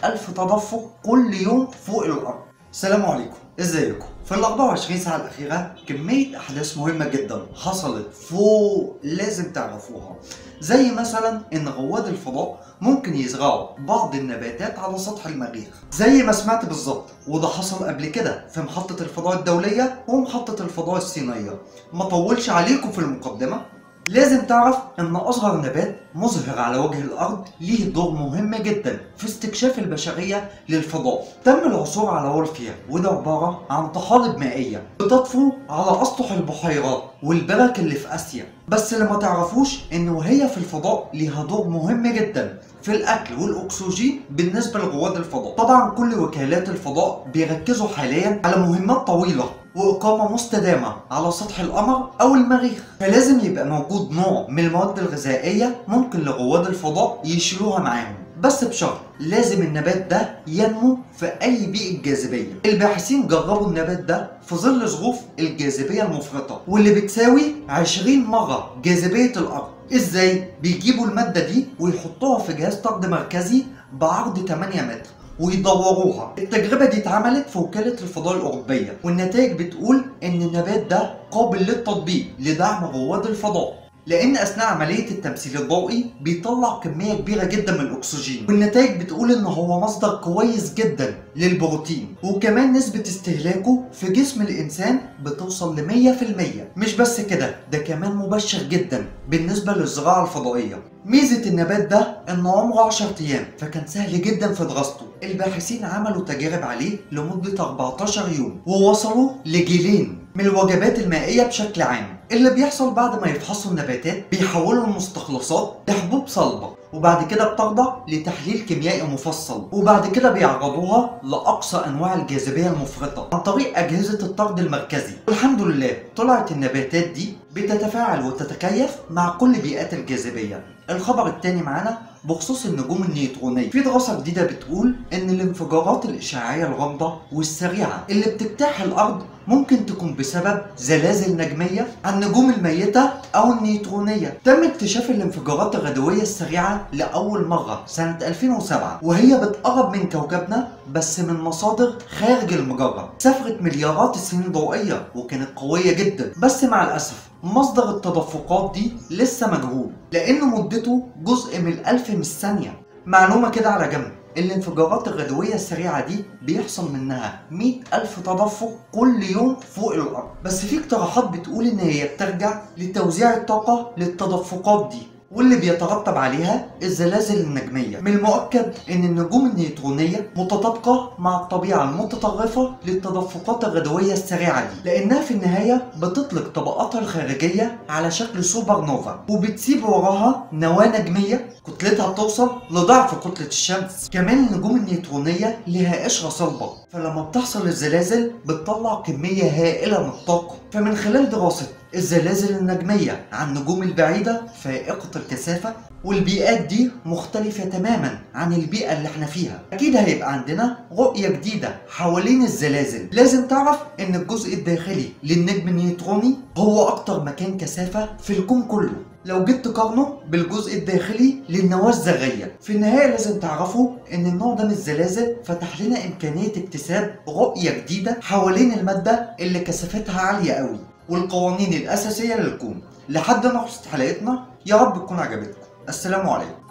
ألف تدفق كل يوم فوق الأرض السلام عليكم ازيكم في ال 24 ساعة الأخيرة كمية أحداث مهمة جدا حصلت فوق لازم تعرفوها زي مثلا إن رواد الفضاء ممكن يزرعوا بعض النباتات على سطح المريخ زي ما سمعت بالظبط وده حصل قبل كده في محطة الفضاء الدولية ومحطة الفضاء الصينية ما طولش عليكم في المقدمة لازم تعرف ان اصغر نبات مظهر على وجه الارض ليه دور مهم جدا في استكشاف البشريه للفضاء تم العثور على وولفيا وده عباره عن طحالب مائيه بتطفو على اسطح البحيرات والبرك اللي في اسيا بس اللي ما تعرفوش ان وهي في الفضاء ليها دور مهم جدا في الاكل والاكسجين بالنسبه لرواد الفضاء طبعا كل وكالات الفضاء بيركزوا حاليا على مهمات طويله وإقامة مستدامة على سطح القمر أو المريخ فلازم يبقى موجود نوع من المواد الغذائية ممكن لرواد الفضاء يشيلوها معاهم بس بشرط لازم النبات ده ينمو في أي بيئة جاذبية الباحثين جربوا النبات ده في ظل ظروف الجاذبية المفرطة واللي بتساوي 20 مرة جاذبية الأرض ازاي؟ بيجيبوا المادة دي ويحطوها في جهاز طرد مركزي بعرض 8 متر ويدوروها التجربة دي اتعملت في وكالة الفضاء الأوروبية والنتائج بتقول إن النبات ده قابل للتطبيق لدعم رواد الفضاء لان اثناء عمليه التمثيل الضوئي بيطلع كميه كبيره جدا من الاكسجين والنتائج بتقول ان هو مصدر كويس جدا للبروتين وكمان نسبه استهلاكه في جسم الانسان بتوصل ل 100% مش بس كده ده كمان مبشر جدا بالنسبه للزراعه الفضائيه ميزة النبات ده انه عمره 10 ايام فكان سهل جدا في دراسته الباحثين عملوا تجارب عليه لمدة 14 يوم ووصلوا لجيلين من الوجبات المائية بشكل عام اللي بيحصل بعد ما يفحصوا النباتات بيحولوا المستخلصات لحبوب صلبة وبعد كده بتخضع لتحليل كيميائي مفصل وبعد كده بيعرضوها لأقصى أنواع الجاذبية المفرطة عن طريق أجهزة الطرد المركزي والحمد لله طلعت النباتات دي بتتفاعل وتتكيف مع كل بيئات الجاذبية الخبر التاني معانا بخصوص النجوم النيوترونية في دراسة جديدة بتقول ان الانفجارات الاشعاعية الغامضة والسريعة اللي بتجتاح الارض ممكن تكون بسبب زلازل نجمية عن النجوم الميتة او النيوترونية تم اكتشاف الانفجارات الراديوية السريعة لأول مرة سنة 2007 وهي بتقرب من كوكبنا بس من مصادر خارج المجرة سافرت مليارات السنين الضوئية وكانت قوية جدا بس مع الأسف مصدر التدفقات دي لسه مجهول لأن مدته جزء من الألف من الثانية معلومة كده على جنب الانفجارات الراديوية السريعة دي بيحصل منها 100 ألف تدفق كل يوم فوق الأرض بس في اقتراحات بتقول إن هي بترجع لتوزيع الطاقة للتدفقات دي واللي بيترتب عليها الزلازل النجمية من المؤكد ان النجوم النيوترونية متطابقة مع الطبيعة المتطرفة للتدفقات الراديوية السريعة دي لانها في النهاية بتطلق طبقاتها الخارجية على شكل سوبر نوفا وبتسيب وراها نواة نجمية كتلتها بتوصل لضعف كتلة الشمس كمان النجوم النيوترونية لها قشرة صلبة فلما بتحصل الزلازل بتطلع كمية هائلة من الطاقة فمن خلال دراسة الزلازل النجمية عن النجوم البعيدة فائقة الكثافة والبيئات دي مختلفة تماما عن البيئة اللي احنا فيها أكيد هيبقى عندنا رؤية جديدة حوالين الزلازل لازم تعرف ان الجزء الداخلي للنجم النيوتروني هو أكتر مكان كثافة في الكون كله لو جيت تقارنه بالجزء الداخلي للنواة الذرية في النهاية لازم تعرفوا ان النوع ده من الزلازل فتح لنا امكانية اكتساب رؤية جديدة حوالين المادة اللي كثافتها عالية قوي والقوانين الأساسية للكون لحد ما خلصت حلقتنا يا رب تكون عجبتكم السلام عليكم